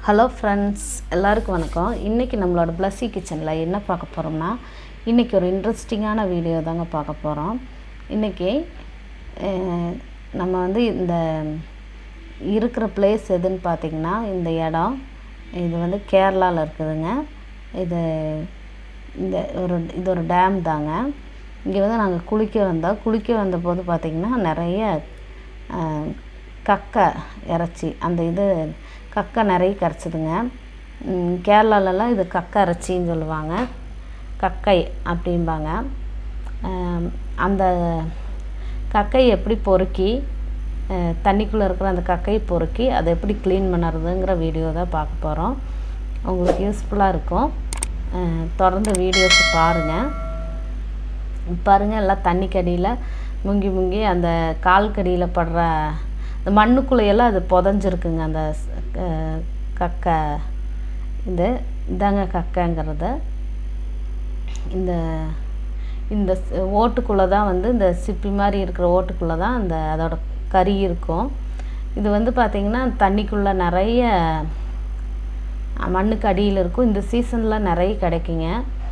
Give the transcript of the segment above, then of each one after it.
hello friends எல்லாருக்கும் வணக்கம் இன்றைக்கி நம்மளோட பிளஸ்ஸி கிச்சனில் என்ன பார்க்க போகிறோம்னா இன்றைக்கி ஒரு இன்ட்ரெஸ்டிங்கான வீடியோ தாங்க பார்க்க போகிறோம் இன்றைக்கி நம்ம வந்து இந்த இருக்கிற பிளேஸ் எதுன்னு பார்த்திங்கன்னா இந்த இடம் இது வந்து கேரளாவில் இருக்குதுங்க இது இந்த ஒரு இது ஒரு டேம் தாங்க இங்கே வந்து நாங்கள் குளிக்க வந்தோம் குளிக்க வந்தபோது பார்த்திங்கன்னா நிறைய அஹ், கக்கை இறைச்சி அந்த இது கக்கை நிறைய கிடச்சிதுங்க கேரளாலலாம் இது கக்கை இறைச்சின்னு சொல்லுவாங்க கக்கை அப்படிம்பாங்க அஹ், அந்த கக்கை எப்படி பொறுக்கி தண்ணிக்குள்ளே இருக்கிற அந்த கக்கையை பொறுக்கி அதை எப்படி க்ளீன் பண்ணுறதுங்கிற வீடியோ தான் பார்க்க போகிறோம் உங்களுக்கு யூஸ்ஃபுல்லாக இருக்கும் அஹ், தொடர்ந்து வீடியோஸ் பாருங்கள் பாருங்கள் எல்லாம் தண்ணிக்கடியில் முங்கி முங்கி அந்த கால் கடியில் படுற அந்த மண்ணுக்குள்ளையெல்லாம் அது புதஞ்சிருக்குங்க அந்த ஸ்- க- கக்கை இது இதாங்க கக்கைங்கிறது இந்த இந்த ஸ்- ஓட்டுக்குள்ளே தான் வந்து இந்த சிப்பி மாதிரி இருக்கிற ஓட்டுக்குள்ளே தான் அந்த அதோட கறி இருக்கும் இது வந்து பார்த்திங்கன்னா தண்ணிக்குள்ளே நிறைய அஹ், மண்ணுக்கு அடியில் இருக்கும் இந்த சீசனில் நிறைய கிடைக்குங்க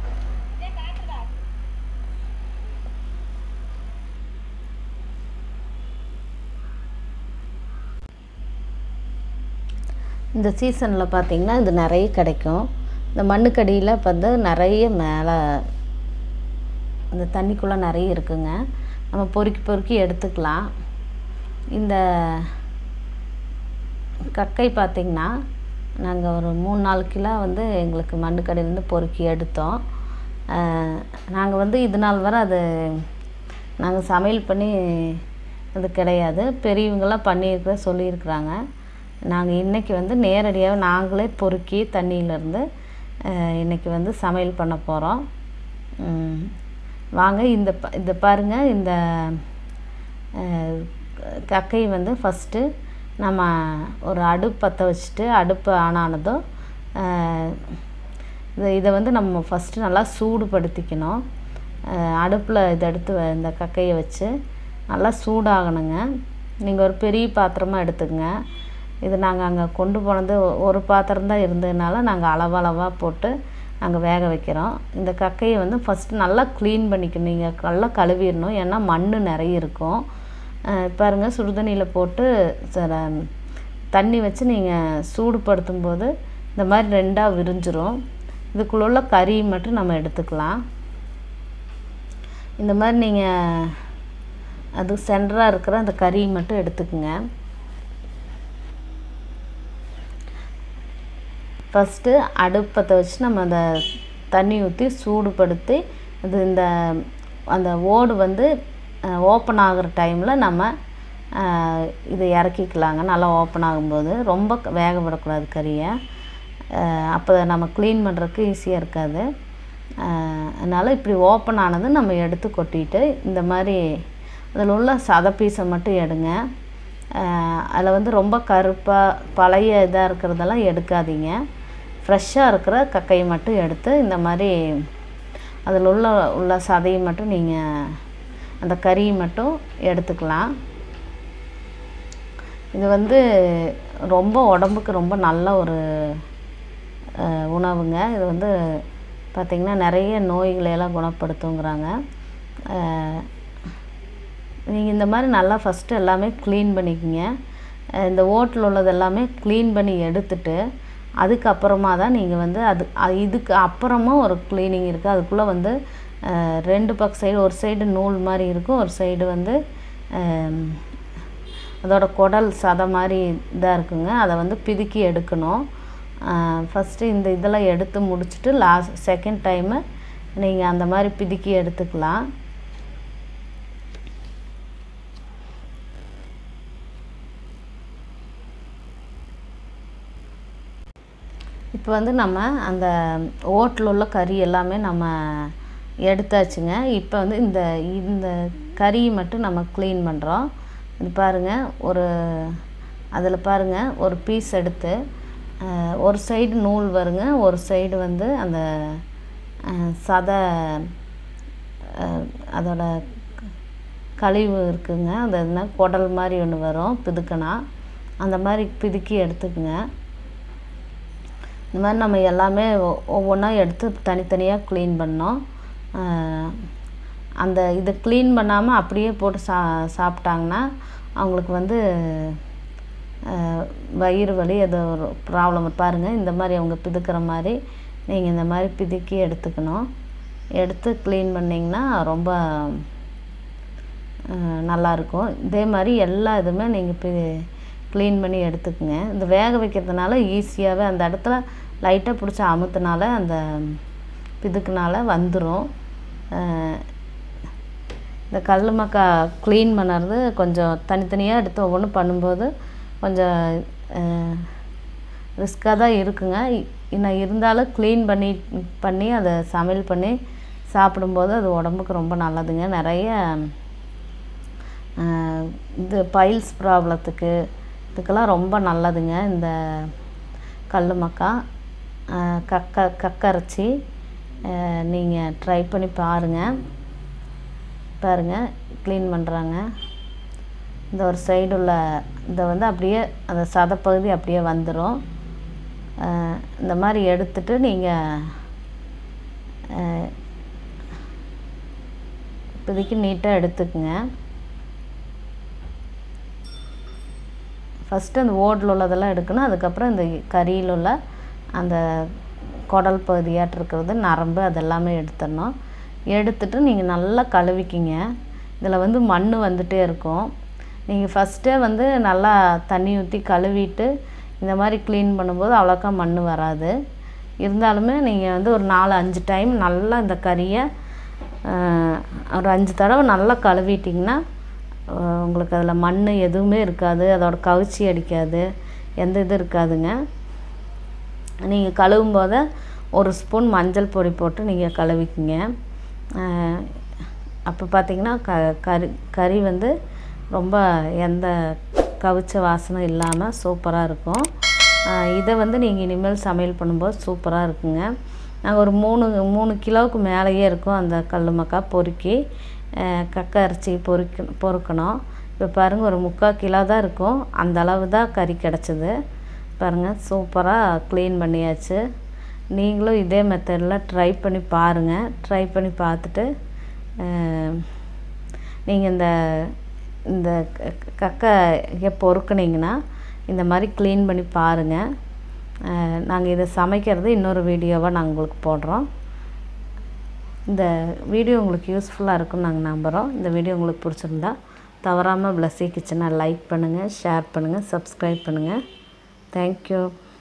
இந்த சீசனில் பார்த்திங்கன்னா இது நிறைய கிடைக்கும் இந்த மண்ணுக்கடியில் வந்து நிறைய மேலே இந்த தண்ணிக்குள்ளே நிறைய இருக்குங்க நம்ம பொறுக்கி பொறுக்கி எடுத்துக்கலாம் இந்த கக்கை பார்த்திங்கன்னா நாங்கள் ஒரு மூணு நாலு கிலோ வந்து எங்களுக்கு மண்ணுக்கடியிலேருந்து பொறுக்கி எடுத்தோம் நாங்கள் வந்து இது நாள் வரை அது நாங்கள் சமையல் பண்ணி அது கிடையாது பெரியவங்களாம் பண்ணியிருக்கிற சொல்லியிருக்கிறாங்க நாங்கள் இன்றைக்கி வந்து நேரடியாக நாங்களே பொறுக்கி தண்ணியிலேருந்து இன்றைக்கி வந்து சமையல் பண்ண போகிறோம் வாங்க இந்த ப இந்த பாருங்கள் இந்த அஹ், கக்கை வந்து ஃபஸ்ட்டு நம்ம ஒரு அடுப்பு பற்ற வச்சுட்டு அடுப்பு ஆன் ஆனதும் அஹ், இதை இதை வந்து நம்ம ஃபஸ்ட்டு நல்லா சூடுபடுத்திக்கணும் அடுப்பில் இதை எடுத்து வ- இந்த கக்கையை வச்சு நல்லா சூடாகணுங்க நீங்கள் ஒரு பெரிய பாத்திரமாக எடுத்துக்கங்க இது நாங்கள் அங்கே கொண்டு போனது ஒ- ஒரு பாத்திரம் தான் இருந்ததுனால நாங்கள் அளவளவாக போட்டு நாங்கள் வேக வைக்கிறோம் இந்த கக்கையை வந்து ஃபஸ்ட்டு நல்லா க்ளீன் பண்ணிக்கணும் நீங்கள் நல்லா கழுவிடணும் ஏன்னா மண் நிறைய இருக்கும் அஹ் பாருங்க சுடுதண்ணியில் போட்டு சில தண்ணி வச்சு நீங்கள் சூடுபடுத்தும் போது இந்த மாதிரி ரெண்டாக விரிஞ்சிரும் இதுக்குள்ள உள்ள கறி மட்டும் நம்ம எடுத்துக்கலாம் இந்த மாதிரி நீங்கள் அது சென்டராக இருக்கிற அந்த கறி மட்டும் எடுத்துக்குங்க ஃபஸ்ட்டு அடுப்பத்தை வச்சு நம்ம அந்த தண்ணி ஊற்றி சூடுபடுத்தி அது இந்த அந்த ஓடு வந்து ஓப்பன் ஆகிற டைமில் நம்ம அஹ், இதை இறக்கிக்கலாங்க நல்லா ஓப்பன் ஆகும்போது ரொம்ப க- வேக விடக்கூடாது கறியை அப்போ நம்ம க்ளீன் பண்ணுறதுக்கு ஈஸியாக இருக்காது அஹ், அதனால் இப்படி ஓப்பன் ஆனது நம்ம எடுத்து கொட்டிட்டு இந்த மாதிரி அதில் உள்ள சதை பீஸை மட்டும் எடுங்க அதில் வந்து ரொம்ப கருப்பாக பழைய இதாக இருக்கிறதெல்லாம் எடுக்காதீங்க ஃப்ரெஷ்ஷாக இருக்கிற கக்கையை மட்டும் எடுத்து இந்த மாதிரி அதில் உள்ள உள்ள சதையை மட்டும் நீங்கள் அந்த கறியை மட்டும் எடுத்துக்கலாம் இது வந்து ரொம்ப உடம்புக்கு ரொம்ப நல்ல ஒரு அஹ், உணவுங்க இது வந்து பார்த்திங்கன்னா நிறைய நோய்களை எல்லாம் குணப்படுத்துங்கிறாங்க நீங்கள் இந்த மாதிரி நல்லா ஃபஸ்ட்டு எல்லாமே க்ளீன் பண்ணிக்கோங்க அஹ் இந்த ஓட்டில் உள்ளது எல்லாமே க்ளீன் பண்ணி எடுத்துட்டு அதுக்கப்புறமா தான் நீங்கள் வந்து அது அ- இதுக்கு அப்புறமா ஒரு க்ளீனிங் இருக்குது அதுக்குள்ளே வந்து அஹ், ரெண்டு பக்கம் சைடு ஒரு சைடு நூல் மாதிரி இருக்கும் ஒரு சைடு வந்து அஹ், அதோட குடல் சதை மாதிரி இதாக இருக்குங்க அதை வந்து பிதுக்கி எடுக்கணும் ஃபஸ்ட்டு இந்த இதெல்லாம் எடுத்து முடிச்சுட்டு லாஸ்ட் செகண்ட் டைமு நீங்கள் அந்த மாதிரி பிதுக்கி எடுத்துக்கலாம் இப்போ வந்து நம்ம அந்த ஓட்டில் உள்ள கறி எல்லாமே நம்ம எடுத்தாச்சுங்க இப்போ வந்து இந்த இந்த கறியை மட்டும் நம்ம க்ளீன் பண்ணுறோம் இது பாருங்கள் ஒரு அதில் பாருங்கள் ஒரு பீஸ் எடுத்து அஹ், ஒரு சைடு நூல் வருங்க ஒரு சைடு வந்து அந்த அஹ், சதை அஹ், அதோட க- கழிவு இருக்குங்க அது என்ன குடல் மாதிரி ஒன்று வரும் பிதுக்கினா அந்த மாதிரி பிதுக்கி எடுத்துக்கங்க இந்த மாதிரி நம்ம எல்லாமே ஒவ்வொன்றா எடுத்து தனித்தனியாக க்ளீன் பண்ணோம் ஆஹ் அந்த இதை க்ளீன் பண்ணாமல் அப்படியே போட்டு சா சாப்பிட்டாங்கன்னா அவங்களுக்கு வந்து ஆஹ் வயிறு வலி ஏதோ ஒரு ப்ராப்ளம் பாருங்கள் இந்த மாதிரி அவங்க பிதுக்கிற மாதிரி நீங்கள் இந்த மாதிரி பிதுக்கி எடுத்துக்கணும் எடுத்து க்ளீன் பண்ணிங்கன்னா ரொம்ப ஆஹ் நல்லாயிருக்கும் இதே மாதிரி எல்லா இதுவுமே நீங்கள் பி க்ளீன் பண்ணி எடுத்துக்கங்க இந்த வேக வைக்கிறதுனால ஈஸியாகவே அந்த இடத்துல லைட்டாக பிடிச்சி அமுத்துனால அந்த பிதுக்குனால வந்துடும் இந்த கல் மக்கா க்ளீன் பண்ணுறது கொஞ்சம் தனித்தனியாக எடுத்து ஒவ்வொன்றும் பண்ணும்போது கொஞ்சம் ரிஸ்க்காக தான் இருக்குங்க இன்னும் இருந்தாலும் க்ளீன் பண்ணி பண்ணி அதை சமையல் பண்ணி சாப்பிடும்போது அது உடம்புக்கு ரொம்ப நல்லதுங்க நிறைய ஆஹ் இது பைல்ஸ் ப்ராப்ளத்துக்கு இதுக்கெல்லாம் ரொம்ப நல்லதுங்க இந்த கல் மக்கா ஆஹ் கக்க கக்கரைச்சி நீங்கள் ட்ரை பண்ணி பாருங்கள் பாருங்கள் க்ளீன் பண்ணுறாங்க இந்த ஒரு சைடு உள்ள இதை வந்து அப்படியே அந்த சதைப்பகுதி அப்படியே வந்துடும் இந்த மாதிரி எடுத்துட்டு நீங்கள் இப்போதைக்கு நீட்டாக எடுத்துக்குங்க ஃபஸ்ட்டு அந்த ஓடில் உள்ளதெல்லாம் எடுக்கணும் அதுக்கப்புறம் இந்த கறியில் உள்ள அந்த குடல் பகுதியாட்டு இருக்கிறது நரம்பு அதெல்லாமே எடுத்துடணும் எடுத்துட்டு நீங்கள் நல்லா கழுவிக்கிங்க இதில் வந்து மண் வந்துகிட்டே இருக்கும் நீங்கள் ஃபஸ்ட்டே வந்து நல்லா தண்ணி ஊற்றி கழுவிட்டு இந்த மாதிரி க்ளீன் பண்ணும்போது அவ்வளோக்கா மண் வராது இருந்தாலுமே நீங்கள் வந்து ஒரு நாலு அஞ்சு டைம் நல்லா இந்த கறியை ஆஹ், ஒரு அஞ்சு தடவை நல்லா கழுவிட்டிங்கன்னா ஆஹ், உங்களுக்கு அதில் மண் எதுவுமே இருக்காது அதோட கவுச்சி அடிக்காது எந்த இது இருக்காதுங்க நீங்கள் கழுவும் போது ஒரு ஸ்பூன் மஞ்சள் பொடி போட்டு நீங்கள் கழுவிக்கிங்க அப்போ பார்த்தீங்கன்னா க கறி கறி வந்து ரொம்ப எந்த கவிச்ச வாசனை இல்லாமல் சூப்பராக இருக்கும் ஆஹ் இதை வந்து நீங்கள் இனிமேல் சமையல் பண்ணும்போது சூப்பராக இருக்குங்க நாங்கள் ஒரு மூணு மூணு கிலோவுக்கு மேலேயே இருக்கும் அந்த கல் மக்கா பொறுக்கி ஆஹ் கக்க அரிசி பொறுக்க பொறுக்கணும் இப்போ பாருங்கள் ஒரு முக்கால் கிலோ தான் இருக்கும் அந்த அளவு தான் கறி கிடச்சிது பாருங்கள் சூப்பராக க்ளீன் பண்ணியாச்சு நீங்களும் இதே மெத்தடில் ட்ரை பண்ணி பாருங்கள் ட்ரை பண்ணி பார்த்துட்டு நீங்கள் இந்த இந்த க- க- கக்கை பொறுக்குனீங்கன்னா இந்த மாதிரி க்ளீன் பண்ணி பாருங்கள் நாங்கள் இதை சமைக்கிறது இன்னொரு வீடியோவாக நாங்கள் உங்களுக்கு போடுறோம் இந்த வீடியோ உங்களுக்கு யூஸ்ஃபுல்லாக இருக்கும்னு நாங்கள் நம்புகிறோம் இந்த வீடியோ உங்களுக்கு பிடிச்சிருந்தா தவறாமல் பிளஸ்ஸி கிச்சனை லைக் பண்ணுங்கள் ஷேர் பண்ணுங்கள் சப்ஸ்கிரைப் பண்ணுங்கள் தேங்க்யூ